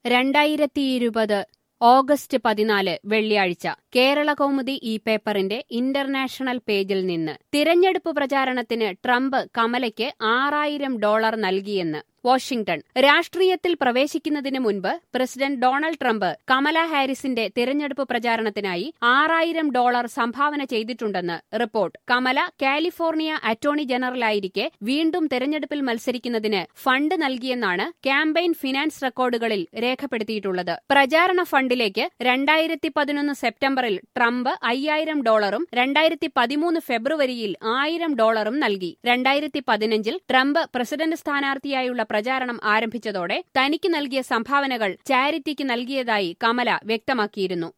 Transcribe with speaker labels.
Speaker 1: രണ്ടായിരത്തിയിരുപത് ഓഗസ്റ്റ് പതിനാല് വെള്ളിയാഴ്ച കേരള കൗമുദി ഈ പേപ്പറിന്റെ ഇന്റർനാഷണൽ പേജിൽ നിന്ന് തിരഞ്ഞെടുപ്പ് പ്രചാരണത്തിന് ട്രംപ് കമലയ്ക്ക് ആറായിരം ഡോളർ നൽകിയെന്ന് വാഷിംഗ്ടൺ രാഷ്ട്രീയത്തിൽ പ്രവേശിക്കുന്നതിന് മുൻപ് പ്രസിഡന്റ് ഡൊണാൾഡ് ട്രംപ് കമല ഹാരിസിന്റെ തിരഞ്ഞെടുപ്പ് പ്രചാരണത്തിനായി ആറായിരം ഡോളർ സംഭാവന ചെയ്തിട്ടുണ്ടെന്ന് റിപ്പോർട്ട് കമല കാലിഫോർണിയ അറ്റോർണി ജനറലായിരിക്കെ വീണ്ടും തെരഞ്ഞെടുപ്പിൽ മത്സരിക്കുന്നതിന് ഫണ്ട് നൽകിയെന്നാണ് ക്യാമ്പയിൻ ഫിനാൻസ് റെക്കോർഡുകളിൽ രേഖപ്പെടുത്തിയിട്ടുള്ളത് പ്രചാരണ ഫണ്ടിലേക്ക് രണ്ടായിരത്തി പതിനൊന്ന് സെപ്റ്റംബറിൽ ട്രംപ് അയ്യായിരം ഡോളറും രണ്ടായിരത്തി പതിമൂന്ന് ഫെബ്രുവരിയിൽ ആയിരം ഡോളറും നൽകി രണ്ടായിരത്തി പതിനഞ്ചിൽ ട്രംപ് പ്രസിഡന്റ് സ്ഥാനാർത്ഥിയായുള്ള പ്രചാരണം ആരംഭിച്ചതോടെ തനിക്ക് നൽകിയ സംഭാവനകൾ ചാരിറ്റിക്ക് നൽകിയതായി കമല വ്യക്തമാക്കിയിരുന്നു